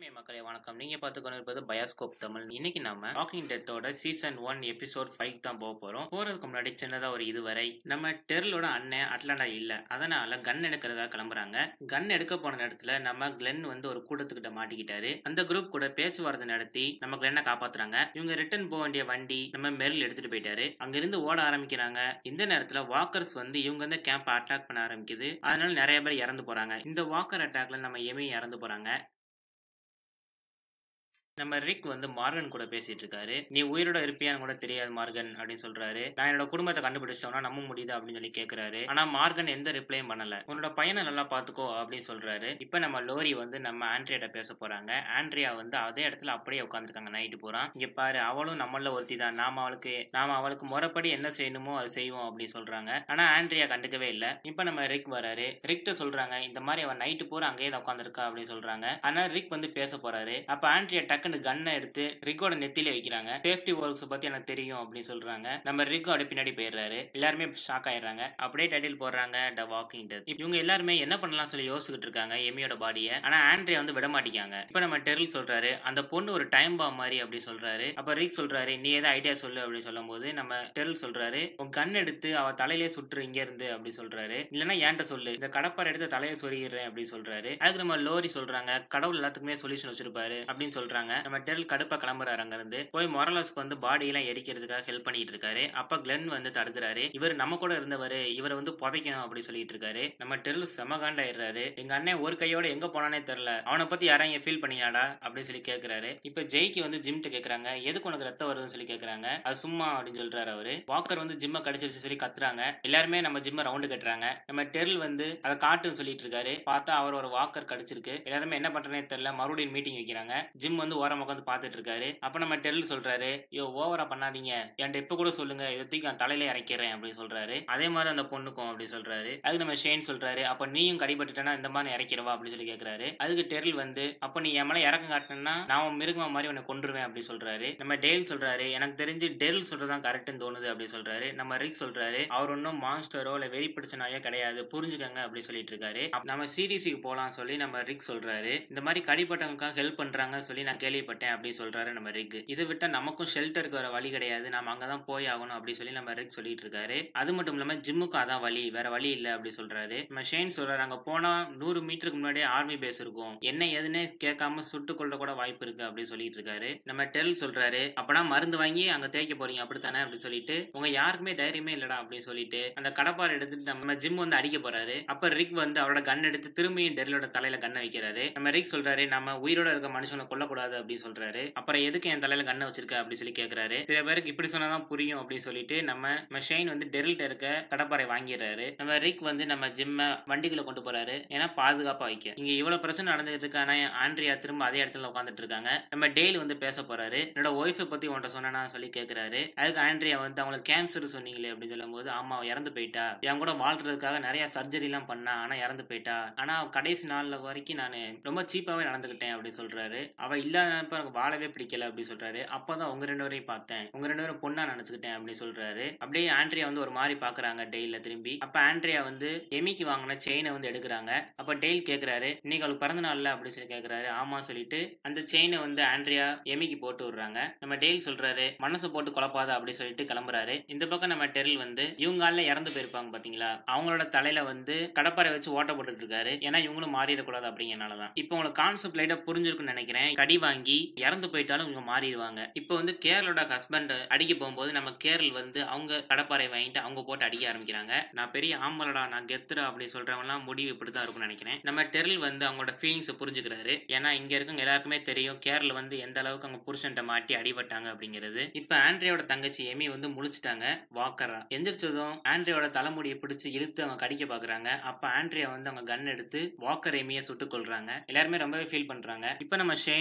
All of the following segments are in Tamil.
அனிமே மக்களே வணக்கம் நீங்க பார்த்து கொண்டிருப்பது பயாஸ்கோப் தமிழ் இன்னைக்கு நாம வாக்கிங் டெத்தோட சீசன் ஒன் எபிசோட் ஃபைவ் தான் போக போறோம் போறதுக்கு முன்னாடி சின்னதா ஒரு இதுவரை நம்ம டெர்லோட அண்ணன் அட்லாண்டா இல்ல அதனால கன் எடுக்கிறதா கிளம்புறாங்க கன் எடுக்க போன நேரத்துல நம்ம கிளென் வந்து ஒரு கூட்டத்துக்கிட்ட மாட்டிக்கிட்டாரு அந்த குரூப் கூட பேச்சுவார்த்தை நடத்தி நம்ம கிளென்னை காப்பாத்துறாங்க இவங்க ரிட்டர்ன் போக வேண்டிய வண்டி நம்ம மெரில் எடுத்துட்டு போயிட்டாரு அங்கிருந்து ஓட ஆரம்பிக்கிறாங்க இந்த நேரத்துல வாக்கர்ஸ் வந்து இவங்க வந்து கேம்ப் அட்டாக் பண்ண ஆரம்பிக்குது அதனால நிறைய பேர் இறந்து போறாங்க இந்த வாக்கர் அட்டாக்ல நம்ம எமி இறந்து போறாங்க நம்ம ரிக் வந்து மார்கன் கூட பேசிட்டு இருக்காரு நீ உயிரோட இருப்பியான்னு கூட தெரியாது மார்கன் அப்படின்னு சொல்றாரு நான் என்னோட குடும்பத்தை கண்டுபிடிச்சோம்னா நம்ப முடியுது அப்படின்னு சொல்லி கேக்குறாரு ஆனா மார்கன் எந்த ரிப்ளையும் பண்ணல உன்னோட பையனை நல்லா பாத்துக்கோ அப்படின்னு சொல்றாரு இப்ப நம்ம லோரி வந்து நம்ம ஆண்ட்ரியாட்ட பேச போறாங்க ஆண்ட்ரியா வந்து அதே இடத்துல அப்படியே உட்காந்துருக்காங்க நைட்டு பூரா இங்க பாரு அவளும் நம்மள ஒருத்தி தான் நாம அவளுக்கு நாம அவளுக்கு முறைப்படி என்ன செய்யணுமோ அது செய்வோம் அப்படின்னு சொல்றாங்க ஆனா ஆண்ட்ரியா கண்டுக்கவே இல்ல இப்ப நம்ம ரிக் வராரு ரிக்ட்ட சொல்றாங்க இந்த மாதிரி அவன் நைட்டு பூரா அங்கேயே தான் உட்காந்துருக்கா அப்படின்னு சொல்றாங்க ஆனா ரிக் வந்து பேச போறாரு அப்ப ஆண்ட்ரியா டக்குன்னு கன்னை எடுத்து ரிக்கோட நெத்தில வைக்கிறாங்க சேஃப்டி ஒர்க்ஸ் பத்தி எனக்கு தெரியும் அப்படின்னு சொல்றாங்க நம்ம ரிக்கோ அப்படி பின்னாடி போயிடுறாரு எல்லாருமே ஷாக் ஆயிடுறாங்க அப்படியே டைட்டில் போடுறாங்க த வாக்கிங் டெத் இவங்க எல்லாருமே என்ன பண்ணலாம் சொல்லி யோசிச்சுட்டு இருக்காங்க எமியோட பாடியை ஆனா ஆண்ட்ரியா வந்து விட மாட்டேங்காங்க இப்ப நம்ம டெரில் சொல்றாரு அந்த பொண்ணு ஒரு டைம் பாம் மாதிரி அப்படி சொல்றாரு அப்ப ரிக் சொல்றாரு நீ ஏதாவது ஐடியா சொல்லு அப்படின்னு சொல்லும் போது நம்ம டெரில் சொல்றாரு உன் கன் எடுத்து அவ தலையிலே சுற்று இங்க இருந்து அப்படி சொல்றாரு இல்லைன்னா ஏன்ட்ட சொல்லு இந்த கடப்பாரை எடுத்து தலையை சொருகிடுறேன் அப்படி சொல்றாரு அதுக்கு நம்ம லோரி சொல்றாங்க கடவுள் எல்லாத்துக்குமே சொல்யூஷன் வச்சிருப்பாரு அப்படின்னு சொல்றாங்க நம்ம டெரில் கடுப்பா கிளம்புறாரு அங்க இருந்து போய் மொரலஸ்க்கு வந்து பாடி எல்லாம் எரிக்கிறதுக்காக ஹெல்ப் பண்ணிட்டு இருக்காரு அப்ப கிளென் வந்து தடுக்கிறாரு இவர் நம்ம கூட இருந்தவர் இவரை வந்து புதைக்கணும் அப்படி சொல்லிட்டு இருக்காரு நம்ம டெரில் செமகாண்டாயிடுறாரு எங்க அண்ணன் ஒரு கையோட எங்க போனானே தெரியல அவனை பத்தி யாரும் ஃபீல் பண்ணியாடா அப்படின்னு சொல்லி கேக்குறாரு இப்ப ஜெய்க்கு வந்து ஜிம்ட்ட கேக்குறாங்க எதுக்கு உனக்கு ரத்தம் வருதுன்னு சொல்லி கேக்குறாங்க அது சும்மா அப்படின்னு சொல்றாரு அவரு வாக்கர் வந்து ஜிம்ம கடிச்சிருச்சு சொல்லி கத்துறாங்க எல்லாருமே நம்ம ஜிம்ம ரவுண்டு கட்டுறாங்க நம்ம டெரில் வந்து அதை காட்டுன்னு சொல்லிட்டு இருக்காரு பார்த்தா அவர் ஒரு வாக்கர் கடிச்சிருக்கு எல்லாருமே என்ன பண்றேனே தெரியல மறுபடியும் மீட்டிங் வைக்கிறாங்க ஜிம் வந்து ஓரம் உட்காந்து பார்த்துட்டு இருக்காரு அப்ப நம்ம டெரில் சொல்றாரு யோ ஓவரா பண்ணாதீங்க என்கிட்ட இப்ப கூட சொல்லுங்க இதை தூக்கி நான் தலையில இறக்கிறேன் அப்படின்னு சொல்றாரு அதே மாதிரி அந்த பொண்ணுக்கும் அப்படி சொல்றாரு அதுக்கு நம்ம ஷேன் சொல்றாரு அப்ப நீயும் கடிபட்டுட்டனா இந்த மாதிரி இறக்கிறவா அப்படின்னு சொல்லி கேக்குறாரு அதுக்கு டெரில் வந்து அப்ப நீ என் மேல இறக்கம் காட்டினா நான் உன் மிருகம் மாதிரி உன்னை கொன்றுவேன் அப்படி சொல்றாரு நம்ம டேல் சொல்றாரு எனக்கு தெரிஞ்சு டெரில் சொல்றதுதான் கரெக்ட்னு தோணுது அப்படி சொல்றாரு நம்ம ரிக் சொல்றாரு அவர் ஒன்றும் மான்ஸ்டரோ இல்ல வெறி பிடிச்ச நாயோ கிடையாது புரிஞ்சுக்கங்க அப்படி சொல்லிட்டு இருக்காரு அப்ப நம்ம சிடிசிக்கு போலாம் சொல்லி நம்ம ரிக் சொல்றாரு இந்த மாதிரி கடிப்பட்டவங்களுக்காக ஹெல்ப் பண்றாங்க சொல்லி நான் கேள்விப்பட்டேன் அப்படி சொல்றாரு நம்ம ரிக் இதை விட்டா நமக்கும் ஷெல்டருக்கு வர வழி கிடையாது நம்ம அங்கதான் போய் ஆகணும் அப்படி சொல்லி நம்ம ரிக் சொல்லிட்டு இருக்காரு அது மட்டும் இல்லாம ஜிம்முக்கும் அதான் வழி வேற வழி இல்ல அப்படி சொல்றாரு நம்ம ஷேன் சொல்றாரு அங்க போனா நூறு மீட்டருக்கு முன்னாடியே ஆர்மி பேஸ் இருக்கும் என்ன ஏதுன்னு கேட்காம சுட்டு கொள்ள கூட வாய்ப்பு இருக்கு அப்படின்னு சொல்லிட்டு இருக்காரு நம்ம டெல் சொல்றாரு அப்பனா மருந்து வாங்கி அங்க தேய்க்க போறீங்க அப்படித்தானே அப்படின்னு சொல்லிட்டு உங்க யாருக்குமே தைரியமே இல்லடா அப்படின்னு சொல்லிட்டு அந்த கடப்பாரை எடுத்துட்டு நம்ம ஜிம் வந்து அடிக்க போறாரு அப்ப ரிக் வந்து அவரோட கன் எடுத்து திரும்பியும் டெரிலோட தலையில கண்ணை வைக்கிறாரு நம்ம ரிக் சொல்றாரு நம்ம உயிரோட இருக்க மனுஷனை கொல்லக்கூடாது அப்படின்னு சொல்றாரு அப்புறம் எதுக்கு என் தலையில கண்ணை வச்சிருக்க அப்படி சொல்லி கேக்குறாரு சில பேருக்கு இப்படி சொன்னாதான் புரியும் அப்படின்னு சொல்லிட்டு நம்ம நம்ம ஷெயின் வந்து டெரில்ட்ட இருக்க கடப்பாரை வாங்கிடுறாரு நம்ம ரிக் வந்து நம்ம ஜிம்ம வண்டிக்குள்ள கொண்டு போறாரு ஏன்னா பாதுகாப்பா வைக்க இங்க இவ்வளவு பிரச்சனை நடந்துட்டு இருக்கு ஆனா ஆண்ட்ரியா திரும்ப அதே இடத்துல உட்காந்துட்டு இருக்காங்க நம்ம டெய்லி வந்து பேச போறாரு என்னோட ஒய்ஃபை பத்தி உன்ட்ட சொன்னா சொல்லி கேக்குறாரு அதுக்கு ஆண்ட்ரியா வந்து அவங்களுக்கு கேன்சர் சொன்னீங்களே அப்படின்னு சொல்லும் போது ஆமா அவ இறந்து போயிட்டா என் கூட வாழ்றதுக்காக நிறைய சர்ஜரி எல்லாம் பண்ணா ஆனா இறந்து போயிட்டா ஆனா கடைசி நாள்ல வரைக்கும் நான் ரொம்ப சீப்பாவே நடந்துகிட்டேன் அப்படின்னு சொல்றாரு அவ இல்லாதப்ப எனக்கு வாழவே பிடிக்கல அப்படின்னு சொல்றாரு அப்பதான் உங்க ரெண்டு பேரையும் பார்த்தேன் உங்க ரெண்டு பேரும் பொண்ணா நினைச்சுக்கிட்டேன் அப்படின்னு சொல்றாரு அப்படியே ஆண்ட்ரியா வந்து ஒரு மாதிரி பாக்குறாங்க டெய்ல திரும்பி அப்ப ஆண்ட்ரியா வந்து எமிக்கு வாங்கின செயினை வந்து எடுக்கிறாங்க அப்ப டெய்ல் கேக்குறாரு இன்னைக்கு அவளுக்கு பிறந்த நாள்ல அப்படின்னு சொல்லி கேக்குறாரு ஆமா சொல்லிட்டு அந்த செயினை வந்து ஆண்ட்ரியா எமிக்கு போட்டு விடுறாங்க நம்ம டெய்ல் சொல்றாரு மனசு போட்டு குழப்பாத அப்படி சொல்லிட்டு கிளம்புறாரு இந்த பக்கம் நம்ம டெரில் வந்து இவங்கால இறந்து போயிருப்பாங்க பாத்தீங்களா அவங்களோட தலையில வந்து கடப்பாரை வச்சு ஓட்ட போட்டுட்டு இருக்காரு ஏன்னா இவங்களும் மாறிடக்கூடாது அப்படிங்கறனாலதான் இப்போ உங்களுக்கு கான்செப்ட் லைட்டா புரிஞ்சிருக்குன்னு நினைக்கிறேன் கடி வாங்கி இறந்து போயிட்டாலும் இவங்க மாறிடுவாங்க இப்போ வந்து கேரளோட ஹஸ்பண்ட் அடிக்க போகும்போது நம்ம கேரள் வந்து அவங்க கடப்பாரை வாங்கிட்டு அவங்க போட்டு அடிக்க ஆரம்பிக்கிறாங்க நான் பெரிய ஆம்பளடா நான் கெத்துறா அப்படி சொல்றவங்கலாம் முடிவு இப்படிதான் இருக்கும்னு நினைக்கிறேன் நம்ம டெரில் வந்து அவங்களோட ஃபீலிங்ஸை புரிஞ்சுக்கிறாரு ஏன்னா இங்க இருக்கவங்க எல்லாருக்குமே தெரியும் கேரள் வந்து எந்த அளவுக்கு அவங்க புருஷன்ட்ட மாட்டி அடிபட்டாங்க அப்படிங்கிறது இப்ப ஆண்ட்ரியோட தங்கச்சி எமி வந்து முழிச்சிட்டாங்க வாக்கரா எந்திரிச்சதும் ஆண்ட்ரியோட தலைமுடியை பிடிச்சு இழுத்து அவங்க கடிக்க பாக்குறாங்க அப்ப ஆண்ட்ரியா வந்து அவங்க கன் எடுத்து வாக்கர் எமியை சுட்டுக் கொள்றாங்க எல்லாருமே ரொம்பவே ஃபீல் பண்றாங்க இப்ப நம்ம ஷெய்னும் ரிக்கும்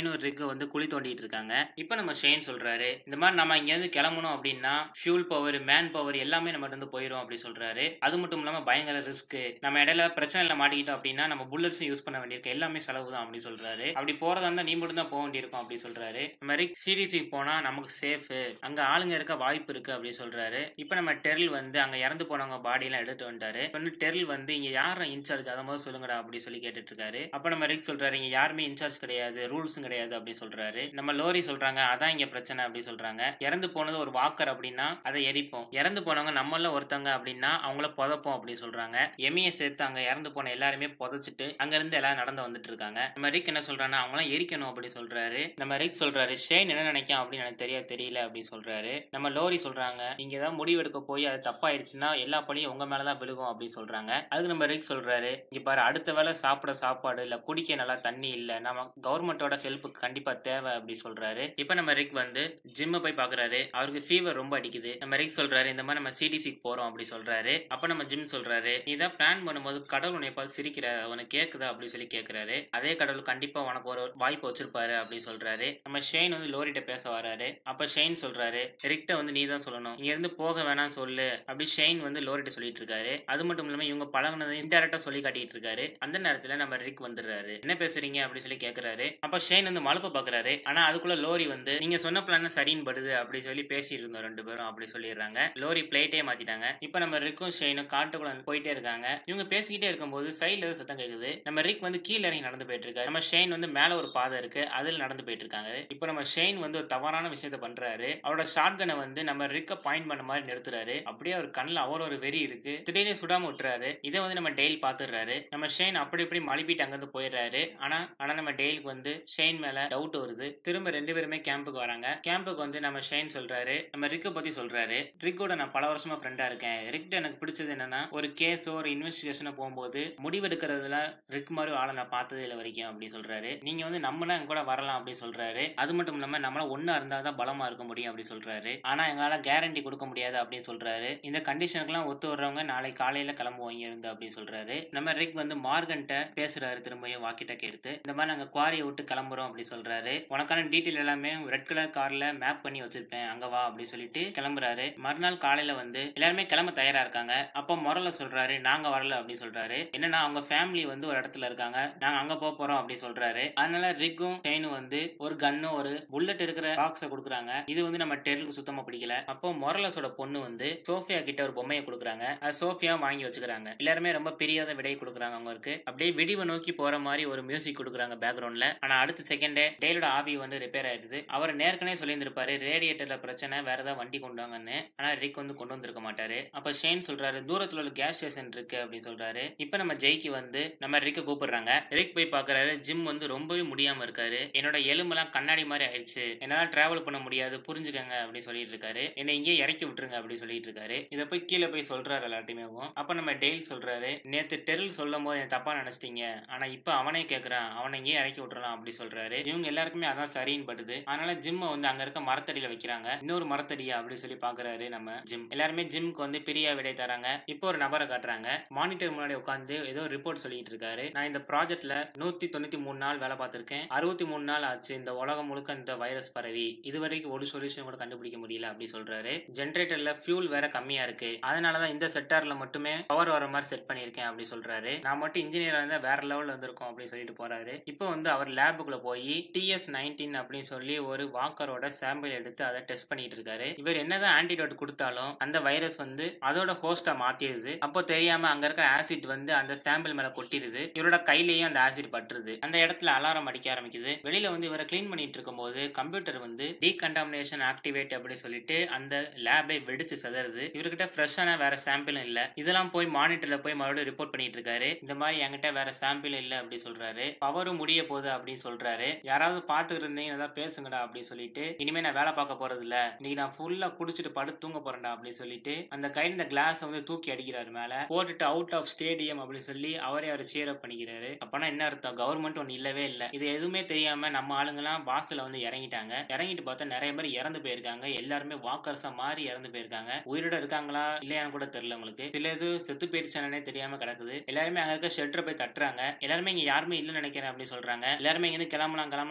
ரிக் வந்து குழி தோண்டிட்டு இருக்காங்க இப்போ நம்ம ஷெயின் சொல்றாரு இந்த மாதிரி நம்ம இங்க இருந்து கிளம்பணும் அப்படின்னா ஃபியூல் பவர் மேன் பவர் எல்லாமே நம்ம இருந்து போயிடும் அப்படி சொல்றாரு அது மட்டும் இல்லாம பயங்கர ரிஸ்க் நம்ம இடையில பிரச்சனைல மாட்டிக்கிட்டோம் அப்படின்னா நம்ம புல்லட்ஸும் யூஸ் பண்ண வேண்டியிருக்கு எல்லாமே செலவு தான் அப்படி சொல்றாரு அப்படி போறதா இருந்தா நீ மட்டும் தான் போக வேண்டியிருக்கும் அப்படி சொல்றாரு நம்ம ரிக் சிடிசி போனா நமக்கு சேஃப் அங்க ஆளுங்க இருக்க வாய்ப்பு இருக்கு அப்படி சொல்றாரு இப்போ நம்ம டெரில் வந்து அங்க இறந்து போனவங்க பாடி எல்லாம் எடுத்து வந்துட்டாரு இப்ப வந்து டெரில் வந்து இங்க யாரும் இன்சார்ஜ் அதை முதல்ல சொல்லுங்கடா அப்படி சொல்லி கேட்டுட்டு இருக்காரு அப்ப நம்ம ரிக் சொல்றாரு இங்க யாருமே இன்சார்ஜ் கிடையாது ரூல்ஸும் கிடையாது அப்படி சொல்றாரு நம்ம லோரி சொல்றாங்க அதான் இங்க பிரச்சனை அப்படி சொல்றாங்க இறந்து போனது ஒரு வாக்கர் அப்படின்னா அதை எரிப்போம் இறந்து போனவங்க நம்மள ஒருத்தவங்க அப்படின்னா அவங்கள புதைப்போம் அப்படி சொல்றாங்க எமியை சேர்த்து அங்க இறந்து போன எல்லாருமே புதைச்சிட்டு அங்க இருந்து எல்லாரும் நடந்து வந்துட்டு இருக்காங்க நம்ம ரிக் என்ன சொல்றாங்கன்னா அவங்களாம் எரிக்கணும் அப்படி சொல்றாரு நம்ம ரிக் சொல்றாரு ஷேன் என்ன நினைக்கும் அப்படின்னு எனக்கு தெரிய தெரியல அப்படின்னு சொல்றாரு நம்ம லோரி சொல்றாங்க நீங்க ஏதாவது முடிவெடுக்க போய் அது தப்பாயிடுச்சுன்னா எல்லா பழியும் உங்க மேலதான் விழுகும் அப்படின்னு சொல்றாங்க அதுக்கு நம்ம ரிக் சொல்றாரு இங்க பாரு அடுத்த வேளை சாப்பிட சாப்பாடு இல்ல குடிக்க நல்லா தண்ணி இல்ல நம்ம கவர்மெண்டோட ஹெல்ப் கண்டிப்பா தேவை அப்படி சொல்றாரு இப்ப நம்ம ரிக் வந்து ஜிம்ம போய் பாக்குறாரு அவருக்கு ஃபீவர் ரொம்ப அடிக்குது நம்ம ரிக் சொல்றாரு இந்த மாதிரி நம்ம சிடிசிக்கு போறோம் அப்படி சொல்றாரு அப்ப நம்ம ஜிம் சொல்றாரு நீ தான் பிளான் பண்ணும்போது கடவுள் உன்னை பார்த்து சிரிக்கிற உனக்கு கேக்குதா அப்படி சொல்லி கேக்குறாரு அதே கடவுள் கண்டிப்பா உனக்கு ஒரு வாய்ப்பு வச்சிருப்பாரு அப்படின்னு சொல்றாரு நம்ம ஷெயின் வந்து லோரிட்ட பேச வராரு அப்ப ஷெயின் சொல்றாரு ரிக்ட வந்து நீ தான் சொல்லணும் இங்க இருந்து போக வேணாம் சொல்லு அப்படி ஷெயின் வந்து லோரிட்ட சொல்லிட்டு இருக்காரு அது மட்டும் இல்லாம இவங்க பழகுனதை இன்டெரக்டா சொல்லி காட்டிட்டு இருக்காரு அந்த நேரத்துல நம்ம ரிக் வந்துடுறாரு என்ன பேசுறீங்க அப்படி சொல்லி கேக்குறாரு அப்ப ஷெயின் வந்து மழுப்ப பாக்குறாரு ஆனா அதுக்குள்ள லோரி வந்து நீங்க சொன்ன பிளான் சரின்னு படுது அப்படி சொல்லி பேசிட்டு இருந்தோம் ரெண்டு பேரும் அப்படி சொல்லிடுறாங்க லோரி பிளேட்டே மாத்திட்டாங்க இப்ப நம்ம ரிக்கும் ஷெயினும் காட்டுக்குள்ள போயிட்டே இருக்காங்க இவங்க பேசிக்கிட்டே இருக்கும்போது சைடுல ஏதோ சத்தம் கேக்குது நம்ம ரிக் வந்து கீழே இறங்கி நடந்து போயிட்டு இருக்காரு நம்ம ஷெயின் வந்து மேல ஒரு பாதை இருக்கு அதுல நடந்து போயிட்டு இருக்காங்க இப்ப நம்ம ஷெயின் வந்து ஒரு தவறான விஷயத்த பண்றாரு அவரோட ஷார்ட் கனை வந்து நம்ம ரிக்க பாயிண்ட் பண்ண மாதிரி நிறுத்துறாரு அப்படியே அவர் கண்ணில் அவ்வளோ ஒரு வெறி இருக்கு திடீர்னு சுடாம விட்டுறாரு இதை வந்து நம்ம டெய்ல் பாத்துறாரு நம்ம ஷெயின் அப்படி இப்படி மழுப்பிட்டு அங்கிருந்து போயிடுறாரு ஆனா ஆனா நம்ம டெய்லுக்கு வந்து ஷெயின் மேல டவுட் வருது திரும்ப ரெண்டு பேருமே கேம்புக்கு வராங்க கேம்புக்கு வந்து நம்ம ஷெயின் சொல்றாரு நம்ம ரிக்க பத்தி சொல்றாரு ரிக்கோட நான் பல வருஷமா ஃப்ரெண்டா இருக்கேன் ரிக்ட எனக்கு பிடிச்சது என்னன்னா ஒரு கேஸோ ஒரு இன்வெஸ்டிகேஷனோ போகும்போது முடிவெடுக்கிறதுல ரிக் மாதிரி ஆளை நான் பார்த்ததே இல்லை வரைக்கும் அப்படின்னு சொல்றாரு நீங்க வந்து நம்மனா எங்க கூட வரலாம் அப்படின்னு சொல்றாரு அது மட்டும் இல்லாம நம்மள ஒன்னா இருந்தா தான் பலமா இருக்க முடியும் அப்படின்னு சொல்றாரு ஆனா எங்களால கேரண்டி கொடுக்க முடியாது அப்படின்னு சொல்றாரு இந்த கண்டிஷனுக்குலாம் ஒத்து வர்றவங்க நாளை காலையில கிளம்புவோம் இங்க இருந்து அப்படின்னு சொல்றாரு நம்ம ரிக் வந்து மார்கன்ட்ட பேசுறாரு திரும்பியும் வாக்கிட்ட எடுத்து இந்த மாதிரி நாங்க குவாரியை விட்டு கிளம்புறோம் அப்படி சொல்றாரு உனக்கான டீட்டெயில் எல்லாமே ரெட் கலர் கார்ல மேப் பண்ணி வச்சிருப்பேன் அங்க வா அப்படி சொல்லிட்டு கிளம்புறாரு மறுநாள் காலையில வந்து எல்லாருமே கிளம்ப தயாரா இருக்காங்க அப்போ முரல சொல்றாரு நாங்க வரல அப்படின்னு சொல்றாரு என்னன்னா அவங்க ஃபேமிலி வந்து ஒரு இடத்துல இருக்காங்க நாங்க அங்க போக போறோம் அப்படி சொல்றாரு அதனால ரிக்கும் செயினும் வந்து ஒரு கன்னும் ஒரு புல்லட் இருக்கிற பாக்ஸ கொடுக்குறாங்க இது வந்து நம்ம டெர்லுக்கு சுத்தமா பிடிக்கல அப்போ மொரலஸோட பொண்ணு வந்து சோஃபியா கிட்ட ஒரு பொம்மையை கொடுக்குறாங்க அது சோஃபியா வாங்கி வச்சுக்கிறாங்க எல்லாருமே ரொம்ப பிரியாத விடை கொடுக்குறாங்க அவங்களுக்கு அப்படியே விடிவை நோக்கி போற மாதிரி ஒரு மியூசிக் கொடுக்குறாங்க பேக்ரவுண்ட்ல ஆனா அடுத்த செகண்டே டெய்லோட ஆவி வந்து ரிப்பேர் ஆயிடுது அவர் நேர்கனே சொல்லியிருந்திருப்பாரு ரேடியேட்டர்ல பிரச்சனை வேற ஏதாவது வண்டி கொண்டு வாங்கன்னு ஆனா ரிக் வந்து கொண்டு வந்திருக்க மாட்டாரு அப்ப ஷேன் சொல்றாரு தூரத்துல ஒரு கேஸ் ஸ்டேஷன் இருக்கு அப்படின்னு சொல்றாரு இப்ப நம்ம ஜெய்க்கு வந்து நம்ம ரிக்க கூப்பிடுறாங்க ரிக் போய் பாக்குறாரு ஜிம் வந்து ரொம்பவே முடியாம இருக்காரு என்னோட எலும்பெல்லாம் கண்ணாடி மாதிரி ஆயிடுச்சு என்னால டிராவல் பண்ண முடியாது புரிஞ்சுக்கங்க அப்படின்னு சொல்லிட்டு இருக்காரு என்னை இங்கே இறக்கி விட்டுருங்க அப்படின்னு சொல்லிட்டு இருக்காரு இதை போய் கீழே போய் சொல்றாரு எல்லாத்தையுமே அப்ப நம்ம டெய்ல் சொல்றாரு நேத்து டெரில் சொல்லும் போது என் தப்பா நினைச்சிட்டீங்க ஆனா இப்ப அவனே கேக்குறான் அவனை இங்கே இறக்கி விட்டுறலாம் அப்படி சொல்றாரு இவங்க எல்லாருக்குமே அதான் சரின்னு படுது அதனால ஜிம்ம வந்து அங்க இருக்க மரத்தடியில வைக்கிறாங்க இன்னொரு மரத்தடியா அப்படி சொல்லி பாக்குறாரு நம்ம ஜிம் எல்லாருமே ஜிம்க்கு வந்து பிரியா விடை தராங்க இப்போ ஒரு நபரை காட்டுறாங்க மானிட்டர் முன்னாடி உட்காந்து ஏதோ ரிப்போர்ட் சொல்லிட்டு இருக்காரு நான் இந்த ப்ராஜெக்ட்ல நூத்தி தொண்ணூத்தி மூணு நாள் வேலை பார்த்திருக்கேன் அறுபத்தி மூணு நாள் ஆச்சு இந்த உலகம் முழுக்க இந்த வைரஸ் பரவி இது வரைக்கும் ஒரு சொல்யூஷன் கூட கண்டுபிடிக்க முடியல அப்படி சொல்றாரு ஜென்ரேட்டர்ல ஃபியூல் வேற கம்மியா இருக்கு அதனாலதான் இந்த செக்டார்ல மட்டுமே பவர் வர மாதிரி செட் பண்ணியிருக்கேன் அப்படி சொல்றாரு நான் மட்டும் இன்ஜினியரா இருந்தா வேற லெவல்ல வந்திருக்கோம் அப்படின்னு சொல்லிட்டு போறாரு இப்போ வந்து அவர் லேபுக்குள்ள போய் டிஎஸ் நைன்டீன் அப்படின்னு சொல்லி ஒரு வாக்கரோட சாம்பிள் எடுத்து அதை டெஸ்ட் பண்ணிட்டு இருக்காரு இவர் என்னதான் ஆன்டிடோட் கொடுத்தாலும் அந்த வைரஸ் வந்து அதோட ஹோஸ்டா மாத்திடுது அப்போ தெரியாம அங்க இருக்கிற ஆசிட் வந்து அந்த சாம்பிள் மேல கொட்டிடுது இவரோட கையிலயும் அந்த ஆசிட் பட்டுருது அந்த இடத்துல அலாரம் அடிக்க ஆரம்பிக்குது வெளியில வந்து இவரை கிளீன் பண்ணிட்டு இருக்கும்போது கம்ப்யூட்டர் வந்து டீகண்டாமினேஷன் ஆக்டிவேட் அப்படின்னு சொல்லிட்டு அந்த லேபை வெடிச்சு செதறுது இவர்கிட்ட ஃப்ரெஷ்ஷான வேற சாம்பிளும் இல்ல இதெல்லாம் போய் மானிட்டர்ல போய் மறுபடியும் ரிப்போர்ட் பண்ணிட்டு இருக்காரு இந்த மாதிரி என்கிட்ட வேற சாம்பிள் இல்ல அப்படி சொல்றாரு பவரும் முடிய போகுது அப்படின்னு சொல்றாரு யாராவது பாத்துக்கிட்டு இருந்தீங்க ஏதாவது பேசுங்கடா அப்படின்னு சொல்லிட்டு இனிமே நான் வேலை பார்க்க போறது இல்ல இன்னைக்கு நான் ஃபுல்லா குடிச்சிட்டு படுத்து தூங்க போறேன்டா அப்படின்னு சொல்லிட்டு அந்த கையில் இந்த கிளாஸ் வந்து தூக்கி அடிக்கிறாரு மேல போட்டுட்டு அவுட் ஆஃப் ஸ்டேடியம் அப்படின்னு சொல்லி அவரே அவர் சேர் அப் பண்ணிக்கிறாரு அப்பனா என்ன அர்த்தம் கவர்மெண்ட் ஒன்று இல்லவே இல்லை இது எதுவுமே தெரியாம நம்ம ஆளுங்கெல்லாம் வாசல்ல வந்து இறங்கிட்டாங்க இறங்கிட்டு பார்த்தா நிறைய பேர் இறந்து போயிருக்காங்க எல்லாருமே வாக்கர்ஸா மாறி இறந்து போயிருக்காங்க உயிரோட இருக்காங்களா இல்லையான்னு கூட தெரியல உங்களுக்கு சில இது செத்து போயிருச்சானே தெரியாம கிடக்குது எல்லாருமே அங்க இருக்க ஷெட்டரை போய் தட்டுறாங்க எல்லாருமே இங்க யாருமே இல்லைன்னு நினைக்கிறேன் அப்படின்னு சொல்றாங்க எல்லாருமே இங்க இருந்து கிளம்பலாம் கிளம்பலாம்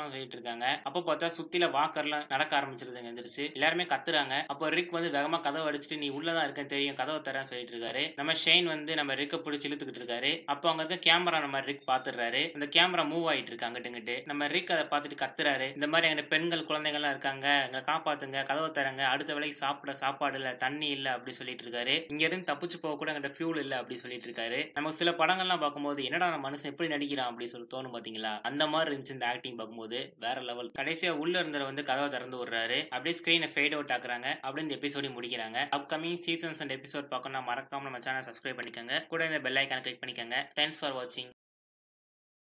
கிளம்பலாம் சொல்லிட்டு இருக்காங்க அப்போ பார்த்தா சுத்தில வாக்கர்லாம் நடக்க ஆரம்பிச்சிருதுங்க எந்திரிச்சு எல்லாருமே கத்துறாங்க அப்போ ரிக் வந்து வேகமா கதவை அடிச்சுட்டு நீ உள்ளதான் இருக்கேன்னு தெரியும் கதவை தரேன்னு சொல்லிட்டு இருக்காரு நம்ம ஷெயின் வந்து நம்ம ரிக்க பிடிச்சி இழுத்துக்கிட்டு இருக்காரு அப்போ அங்க இருக்க கேமரா நம்ம ரிக் பாத்துறாரு அந்த கேமரா மூவ் ஆயிட்டு இருக்கு அங்கிட்டுங்கிட்டு நம்ம ரிக் அதை பார்த்துட்டு கத்துறாரு இந்த மாதிரி எங்க பெண்கள் குழந்தைங்கள்லாம் இருக்காங்க எங்களை காப்பாத்துங்க கதவை தரங்க அடுத்த வேலைக்கு சாப்பிட சாப்பாடு இல்ல தண்ணி இல்ல அப்படி சொல்லிட்டு இருக்காரு இங்க இருந்து தப்பிச்சு போக கூட எங்கிட்ட ஃபியூல் இல்ல அப்படி சொல்லிட்டு இருக்காரு நமக்கு சில படங்கள்லாம் பார்க்கும்போது என்னடா நம்ம மனுஷன் எப்படி நடிக்கிறான் அப்படி சொல்லி தோணும் பாத்தீங்களா அந்த மாதிரி இருந்துச்சு இந்த ஆக்டிங் பார்க்கும்போது வேற லெவல் கடைசியா உள்ள இருந்தவர் வந்து கதவை திறந்து விடுறாரு அப்படியே ஸ்கிரீனை ஃபேட் அவுட் ஆக்குறாங்க அப்படின்னு இந்த எபிசோடையும் முடிக்கிறாங்க அப்கமிங் சீசன்ஸ் அண்ட் எபிசோட் பார்க்கணும் மறக்காம நம்ம சேனல் சப்ஸ்கிரைப் பண்ணிக்கோங்க கூட இந்த பெல் ஐக்கான கிளிக் பண்ணிக்கோங்க தேங்க்ஸ் ஃபார் வாட்சிங்